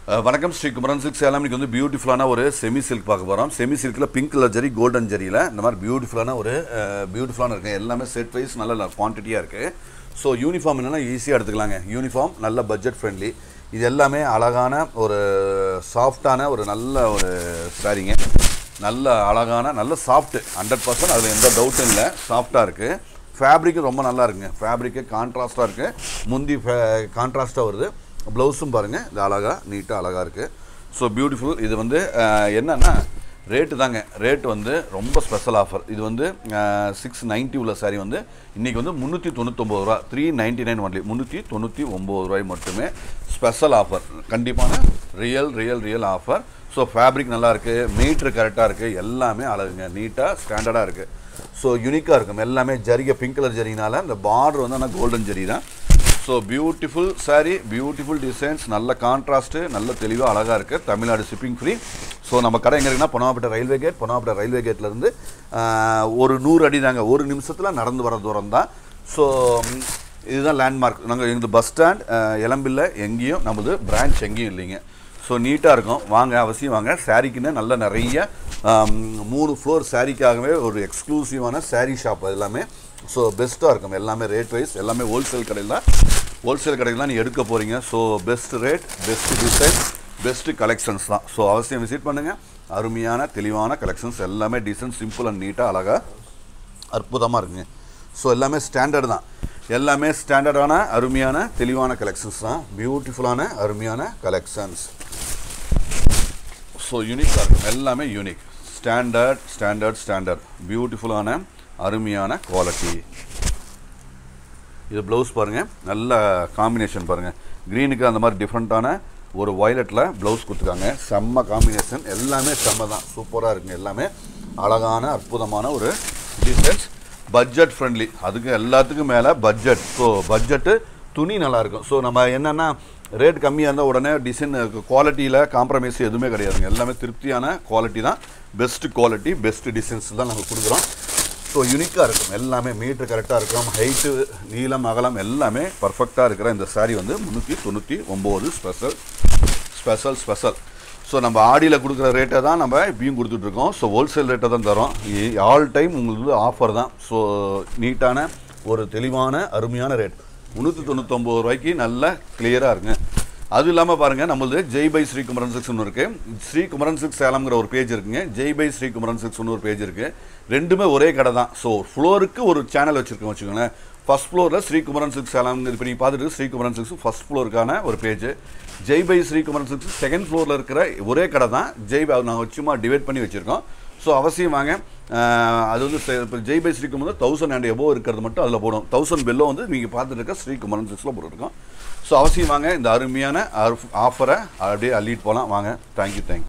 அஹ் வணக்கம் ஸ்ரீ குமரன் சில்க் சேலம் இன்னைக்கு வந்து பியூட்டிஃபுல்லான ஒரு செமி சில்க் பார்க்க போகிறோம் செமி சில்கில் பிங்க் கலர் ஜரி கோல்டன் ஜரியில் இந்த மாதிரி பியூட்டிஃபுல்லான ஒரு பியூட்டிஃபுல்லான இருக்கு எல்லாமே செட் வைஸ் நல்ல குவான்டிட்டியாக இருக்குது ஸோ யூனிஃபார்ம் என்னென்னா ஈஸியாக எடுத்துக்கலாங்க யூனிஃபார்ம் நல்ல பட்ஜெட் ஃப்ரெண்ட்லி இது எல்லாமே அழகான ஒரு சாஃப்டான ஒரு நல்ல ஒரு சாரீங்க நல்ல அழகான நல்ல சாஃப்ட் ஹண்ட்ரட் பர்சன்ட் அதில் எந்த டவுட்டும் இல்லை சாஃப்டாக இருக்குது ஃபேப்ரிக்கும் ரொம்ப நல்லா இருக்குங்க ஃபேப்ரிக்கு கான்ட்ராஸ்ட்டாக இருக்குது முந்தி கான்ட்ராஸ்ட்டாக வருது ப்ளவுஸும் பாருங்கள் இது அழகாக நீட்டாக அழகாக இருக்குது ஸோ பியூட்டிஃபுல் இது வந்து அஹ், என்னன்னா ரேட்டு தாங்க ரேட் வந்து ரொம்ப ஸ்பெஷல் ஆஃபர் இது வந்து சிக்ஸ் நைன்ட்டி உள்ள சாரி வந்து இன்றைக்கி வந்து முந்நூற்றி தொண்ணூத்தொம்பது ரூபா த்ரீ நைன்ட்டி நைன் ஒன்லி முந்நூற்றி தொண்ணூற்றி ஒம்பது ரூபாய் மட்டுமே ஸ்பெஷல் ஆஃபர் கண்டிப்பான real real real offer so fabric நல்லா இருக்குது மீட்ரு கரெக்டாக இருக்குது எல்லாமே அழகுங்க நீட்டாக ஸ்டாண்டர்டாக இருக்குது ஸோ யூனிக்காக இருக்கும் எல்லாமே ஜரிகை பிங்க் கலர் ஜரினால இந்த பார்டர் வந்து ஆனால் கோல்டன் ஜரி தான் so beautiful saree beautiful designs நல்ல கான்ட்ராஸ்ட்டு நல்ல தெளிவாக அழகாக இருக்குது தமிழ்நாடு ஷிப்பிங் ஃப்ரீ ஸோ நம்ம கடை எங்கே இருக்குன்னா பொனாப்பட்ட ரயில்வே கேட் பொனாப்பட்ட ரயில்வே கேட்லேருந்து ஒரு நூறு அடி தாங்க ஒரு நிமிஷத்தில் நடந்து வர தூரம் தான் ஸோ இதுதான் லேண்ட்மார்க் நாங்கள் எங்களுக்கு பஸ் ஸ்டாண்ட் இளம்பில்ல எங்கேயும் நம்மளது பிரான்ச் எங்கேயும் இல்லைங்க ஸோ நீட்டாக இருக்கும் வாங்க அவசியம் வாங்க சாரீக்குன்னு நல்ல நிறைய ஆம், மூணு ஃப்ளோர் சாரீக்காகவே ஒரு எக்ஸ்க்ளூசிவான saree ஷாப் அது எல்லாமே ஸோ பெஸ்ட்டாக இருக்கும் எல்லாமே ரேட் வைஸ் எல்லாமே ஹோல்சேல் கடையில் தான் ஹோல்சேல் கடையில் தான் நீ எடுக்க போகிறீங்க so best rate best design best collections தான் ஸோ அவசியம் விசிட் பண்ணுங்கள் அருமையான தெளிவான கலெக்ஷன்ஸ் எல்லாமே டிசைன் சிம்பிள் அண்ட் நீட்டாக அழகாக அற்புதமாக இருக்குங்க ஸோ எல்லாமே ஸ்டாண்டர்ட் தான் எல்லாமே ஸ்டாண்டர்டான அருமையான தெளிவான கலெக்ஷன்ஸ் தான் பியூட்டிஃபுல்லான அருமையான கலெக்ஷன்ஸ் ஸோ யூனிக்காக இருக்கும் எல்லாமே யூனிக் ஸ்டாண்டர்ட் ஸ்டாண்டர்ட் ஸ்டாண்டர்ட் பியூட்டிஃபுல்லான அருமையான குவாலிட்டி இது ப்ளவுஸ் பாருங்கள் நல்ல காம்பினேஷன் பாருங்கள் க்ரீனுக்கு அந்த மாதிரி டிஃப்ரெண்ட்டான ஒரு வயலட்டில் ப்ளவுஸ் கொடுத்துருக்காங்க செம்ம காம்பினேஷன் எல்லாமே செம்ம தான் சூப்பராக இருக்குங்க எல்லாமே அழகான அற்புதமான ஒரு டிசைன்ஸ் பட்ஜெட் ஃப்ரெண்ட்லி அதுக்கு எல்லாத்துக்கும் மேலே பட்ஜெட் ஸோ பட்ஜெட்டு துணி நல்லா இருக்கும் ஸோ நம்ம என்னென்னா ரேட் கம்மியாக இருந்தால் உடனே டிசைன் குவாலிட்டியில் காம்ப்ரமைஸ் எதுவுமே கிடையாதுங்க எல்லாமே திருப்தியான குவாலிட்டி தான் பெஸ்ட் குவாலிட்டி பெஸ்ட் டிசைன்ஸ் தான் நாங்கள் கொடுக்குறோம் ஸோ யூனிக்காக இருக்கும் எல்லாமே மீட்ரு கரெக்டாக இருக்கும் ஹைட்டு நீளம் அகலம் எல்லாமே பர்ஃபெக்டாக இருக்கிற இந்த saree வந்து முந்நூற்றி தொண்ணூற்றி ஒம்பது ஸ்பெஷல் ஸ்பெஷல் ஸ்பெஷல் ஸோ நம்ம ஆடியில் கொடுக்குற ரேட்டை தான் நம்ம இப்பயும் கொடுத்துட்ருக்கோம் ஸோ ஹோல்சேல் ரேட்டை தான் தரோம் ஆல் டைம் உங்களுக்கு ஆஃபர் தான் ஸோ நீட்டான ஒரு தெளிவான அருமையான ரேட் முந்நூற்றி தொண்ணூத்தொம்பது ரூபாய்க்கு நல்லா கிளியராக இருங்க அது இல்லாமல் பாருங்கள் நம்மளது ஜெய் பை ஸ்ரீ குமரன் சிக்ஸ் ஒன்று இருக்குது ஸ்ரீ குமரன் சிக்ஸ் சேலம்ங்கிற ஒரு பேஜ் இருக்குங்க ஜெய் பை ஸ்ரீ குமரன் சிக்ஸ் ஒரு பேஜ் இருக்குது ரெண்டுமே ஒரே கடை தான் ஸோ ஃப்ளோருக்கு ஒரு சேனல் வச்சுருக்கோம் வச்சுக்கோங்களேன் ஃபர்ஸ்ட் ஃப்ளோரில் ஸ்ரீ குமரன் சிக்ஸ் சேலம் இப்போ நீங்கள் பார்த்துட்டு ஸ்ரீ குமரன் சிக்ஸ் ஃபர்ஸ்ட் ஃப்ளோருக்கான ஒரு page Jai by Sri Kumaran six second ஃப்ளோரில் இருக்கிற ஒரே கடை தான் ஜெய் பை நாங்கள் சும்மா டிவைட் பண்ணி வச்சுருக்கோம் ஸோ அவசியம் வாங்க அஹ், அது வந்து செ- இப்போ Jai by Sri Kumaran thousand and above இருக்கிறது மட்டும் அதில் போடும் தௌசண்ட் பெல்லோ வந்து நீங்கள் பார்த்துட்டு இருக்க ஸ்ரீ குமரன் சிக்ஸில் போட்டுருக்கோம் ஸோ அவசியம் வாங்க இந்த அருமையான ஆஃபரை அப்படியே அள்ளிட்டு போகலாம் வாங்க தேங்க்யூ தேங்க்யூ